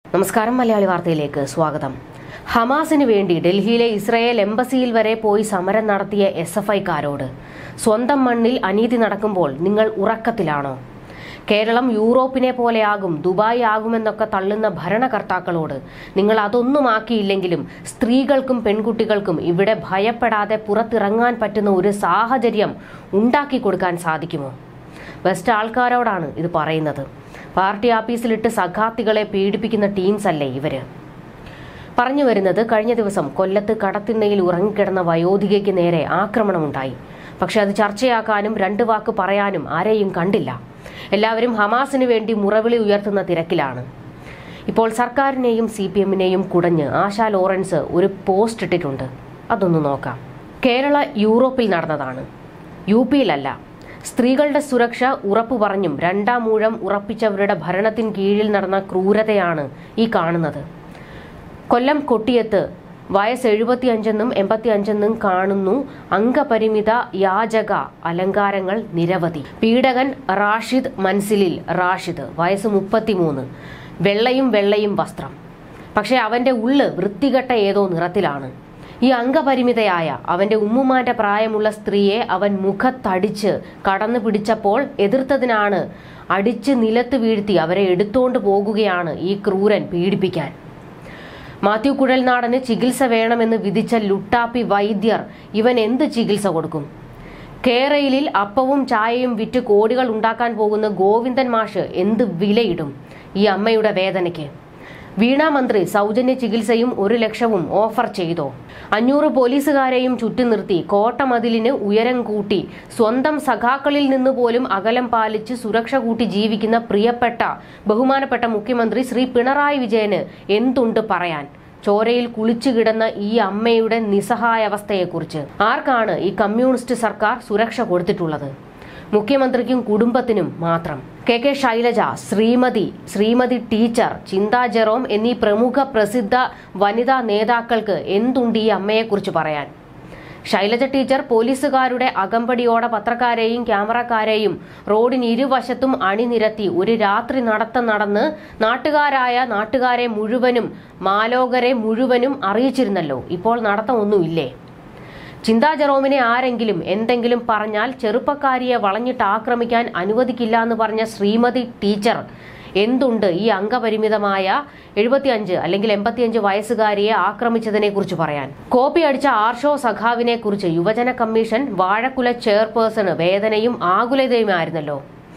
നമസ്കാരം മലയാളി വാർത്തയിലേക്ക് സ്വാഗതം ഹമാസിന് വേണ്ടി ഡൽഹിയിലെ ഇസ്രായേൽ എംബസിയിൽ വരെ പോയി സമരം നടത്തിയ എസ് എഫ് ഐക്കാരോട് സ്വന്തം മണ്ണിൽ അനീതി നടക്കുമ്പോൾ നിങ്ങൾ ഉറക്കത്തിലാണോ കേരളം യൂറോപ്പിനെ പോലെയാകും ദുബായ് ആകുമെന്നൊക്കെ തള്ളുന്ന ഭരണകർത്താക്കളോട് നിങ്ങൾ അതൊന്നും ആക്കിയില്ലെങ്കിലും സ്ത്രീകൾക്കും പെൺകുട്ടികൾക്കും ഇവിടെ ഭയപ്പെടാതെ പുറത്തിറങ്ങാൻ പറ്റുന്ന ഒരു സാഹചര്യം ഉണ്ടാക്കി കൊടുക്കാൻ സാധിക്കുമോ ബെസ്റ്റ് ആൾക്കാരോടാണ് ഇത് പറയുന്നത് പാർട്ടി ആഫീസിലിട്ട് സഖാത്തികളെ പീഡിപ്പിക്കുന്ന ടീംസ് അല്ലേ ഇവര് പറഞ്ഞു വരുന്നത് കഴിഞ്ഞ ദിവസം കൊല്ലത്ത് കടത്തിണ്ണയിൽ ഉറങ്ങിക്കിടന്ന വയോധികയ്ക്ക് നേരെ ആക്രമണമുണ്ടായി പക്ഷെ അത് ചർച്ചയാക്കാനും രണ്ട് വാക്ക് പറയാനും ആരെയും കണ്ടില്ല എല്ലാവരും ഹമാസിന് വേണ്ടി മുറവിളി ഉയർത്തുന്ന തിരക്കിലാണ് ഇപ്പോൾ സർക്കാരിനെയും സി പി എമ്മിനെയും കുടഞ്ഞ് ആശാ ലോറൻസ് ഒരു പോസ്റ്റ് ഇട്ടിട്ടുണ്ട് അതൊന്ന് നോക്കാം കേരള യൂറോപ്പിൽ നടന്നതാണ് യു പിയിലല്ല സ്ത്രീകളുടെ സുരക്ഷ ഉറപ്പു പറഞ്ഞും രണ്ടാം മൂഴം ഉറപ്പിച്ചവരുടെ ഭരണത്തിന് കീഴിൽ നടന്ന ക്രൂരതയാണ് ഈ കാണുന്നത് കൊല്ലം കൊട്ടിയത്ത് വയസ്സ് എഴുപത്തിയഞ്ചെന്നും എൺപത്തിയഞ്ചെന്നും കാണുന്നു അംഗപരിമിത യാചക അലങ്കാരങ്ങൾ നിരവധി പീഡകൻ റാഷിദ് മൻസിലിൽ റാഷിദ് വയസ്സ് മുപ്പത്തിമൂന്ന് വെള്ളയും വെള്ളയും വസ്ത്രം പക്ഷെ അവന്റെ ഉള്ള് വൃത്തികെട്ട ഏതോ നിറത്തിലാണ് ഈ അംഗപരിമിതയായ അവന്റെ ഉമ്മുമാന്റെ പ്രായമുള്ള സ്ത്രീയെ അവൻ മുഖത്തടിച്ച് കടന്നു പിടിച്ചപ്പോൾ എതിർത്തതിനാണ് അടിച്ച് നിലത്ത് വീഴ്ത്തി അവരെ എടുത്തോണ്ട് പോകുകയാണ് ഈ ക്രൂരൻ പീഡിപ്പിക്കാൻ മാത്യു കുഴൽനാടന് ചികിത്സ വേണമെന്ന് വിധിച്ച ലുട്ടാപ്പി വൈദ്യർ ഇവൻ എന്ത് ചികിത്സ കൊടുക്കും കേരയിലിൽ അപ്പവും ചായയും വിറ്റ് കോടികൾ ഉണ്ടാക്കാൻ പോകുന്ന ഗോവിന്ദൻ മാഷ് എന്ത് വിലയിടും ഈ അമ്മയുടെ വേദനയ്ക്ക് വീണ മന്ത്രി സൗജന്യ ചികിത്സയും ഒരു ലക്ഷവും ഓഫർ ചെയ്തോ അഞ്ഞൂറ് പോലീസുകാരെയും ചുറ്റി നിർത്തി കോട്ടമതിലിന് ഉയരം കൂട്ടി സ്വന്തം സഖാക്കളിൽ നിന്ന് പോലും അകലം പാലിച്ച് സുരക്ഷ കൂട്ടി ജീവിക്കുന്ന പ്രിയപ്പെട്ട ബഹുമാനപ്പെട്ട മുഖ്യമന്ത്രി ശ്രീ പിണറായി വിജയന് എന്തുണ്ട് പറയാൻ ചോരയിൽ കുളിച്ചു കിടന്ന ഈ അമ്മയുടെ നിസ്സഹായാവസ്ഥയെക്കുറിച്ച് ആർക്കാണ് ഈ കമ്മ്യൂണിസ്റ്റ് സർക്കാർ സുരക്ഷ കൊടുത്തിട്ടുള്ളത് മുഖ്യമന്ത്രിക്കും കുടുംബത്തിനും മാത്രം K K Shailaja Sreemathi Sreemathi teacher Chintha Jerome എന്നീ പ്രമുഖ പ്രസിദ്ധ വനിതാ നേതാക്കൾക്ക് എന്തുണ്ട് ഈ അമ്മയെക്കുറിച്ച് പറയാൻ ശൈലജ ടീച്ചർ പോലീസുകാരുടെ അകമ്പടിയോടെ പത്രക്കാരെയും ക്യാമറക്കാരെയും റോഡിന് ഇരുവശത്തും അണിനിരത്തി ഒരു രാത്രി നടത്തം നടന്ന് നാട്ടുകാരായ നാട്ടുകാരെ മുഴുവനും മാലോകരെ മുഴുവനും അറിയിച്ചിരുന്നല്ലോ ഇപ്പോൾ നടത്തം ഒന്നുമില്ലേ ചിന്താ ജെറോമിനെ ആരെങ്കിലും എന്തെങ്കിലും പറഞ്ഞാൽ ചെറുപ്പക്കാരിയെ വളഞ്ഞിട്ട് ആക്രമിക്കാൻ അനുവദിക്കില്ല എന്ന് പറഞ്ഞ ശ്രീമതി ടീച്ചർ എന്തുണ്ട് ഈ അംഗപരിമിതമായ എഴുപത്തിയഞ്ച് അല്ലെങ്കിൽ എൺപത്തിയഞ്ച് വയസ്സുകാരിയെ ആക്രമിച്ചതിനെ കുറിച്ച് പറയാൻ കോപ്പി അടിച്ച ആർഷോ സഖാവിനെ കുറിച്ച് യുവജന കമ്മീഷൻ വാഴക്കുല ചെയർപേഴ്സണ് വേദനയും ആകുലതയുമായിരുന്നല്ലോ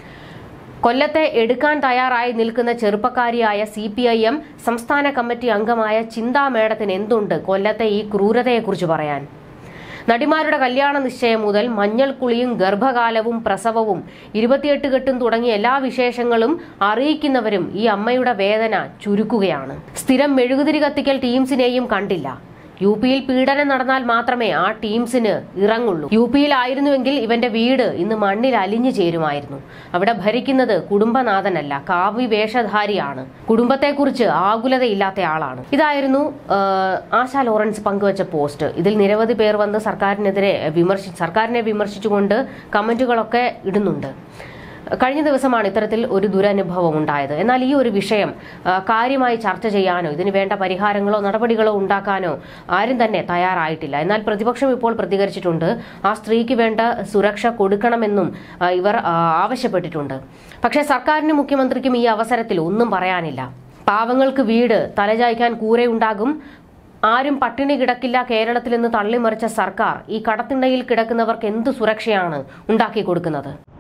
കൊല്ലത്തെ എടുക്കാൻ തയ്യാറായി നിൽക്കുന്ന ചെറുപ്പക്കാരിയായ സി പി ഐ എം സംസ്ഥാന കമ്മിറ്റി അംഗമായ ചിന്താ മേഡത്തിന് എന്തുണ്ട് കൊല്ലത്തെ ഈ ക്രൂരതയെക്കുറിച്ച് പറയാൻ നടിമാരുടെ കല്യാണ നിശ്ചയം മുതൽ മഞ്ഞൾക്കുളിയും ഗർഭകാലവും പ്രസവവും ഇരുപത്തിയെട്ട് കെട്ടും തുടങ്ങിയ എല്ലാ വിശേഷങ്ങളും അറിയിക്കുന്നവരും ഈ അമ്മയുടെ വേദന ചുരുക്കുകയാണ് സ്ഥിരം മെഴുകുതിരി കത്തിക്കൽ ടീംസിനെയും കണ്ടില്ല യു പിയിൽ പീഡനം നടന്നാൽ മാത്രമേ ആ ടീംസിന് ഇറങ്ങുള്ളൂ യു പിയിലായിരുന്നുവെങ്കിൽ ഇവന്റെ വീട് ഇന്ന് മണ്ണിൽ അലിഞ്ഞു ചേരുമായിരുന്നു അവിടെ ഭരിക്കുന്നത് കുടുംബനാഥനല്ല കാവ്യ വേഷധാരിയാണ് കുടുംബത്തെക്കുറിച്ച് ആകുലതയില്ലാത്ത ആളാണ് ഇതായിരുന്നു ആ, ആശാ ലോറൻസ് പങ്കുവച്ച പോസ്റ്റ് ഇതിൽ നിരവധി പേർ വന്ന് സർക്കാരിനെതിരെ വിമർശി സർക്കാരിനെ വിമർശിച്ചുകൊണ്ട് കമന്റുകളൊക്കെ ഇടുന്നുണ്ട് കഴിഞ്ഞ ദിവസമാണ് ഇത്തരത്തിൽ ഒരു ദുരനുഭവം ഉണ്ടായത് എന്നാൽ ഈ ഒരു വിഷയം ആ, കാര്യമായി ചർച്ച ചെയ്യാനോ ഇതിന് വേണ്ട പരിഹാരങ്ങളോ നടപടികളോ ഉണ്ടാക്കാനോ ആരും തന്നെ തയ്യാറായിട്ടില്ല എന്നാൽ പ്രതിപക്ഷം ഇപ്പോൾ പ്രതികരിച്ചിട്ടുണ്ട് ആ സ്ത്രീക്ക് വേണ്ട സുരക്ഷ കൊടുക്കണമെന്നും ആ, ഇവർ ആ, ആവശ്യപ്പെട്ടിട്ടുണ്ട് പക്ഷേ സർക്കാരിനും മുഖ്യമന്ത്രിക്കും ഈ അവസരത്തിൽ ഒന്നും പറയാനില്ല പാവങ്ങൾക്ക് വീട് തലചായ്ക്കാൻ കൂരയുണ്ടാകും ആരും പട്ടിണി കിടക്കില്ല കേരളത്തിൽ നിന്ന് തള്ളിമറിച്ച സർക്കാർ ഈ കടത്തിണ്ണയിൽ കിടക്കുന്നവർക്ക് എന്ത് സുരക്ഷയാണ് ഉണ്ടാക്കി കൊടുക്കുന്നത്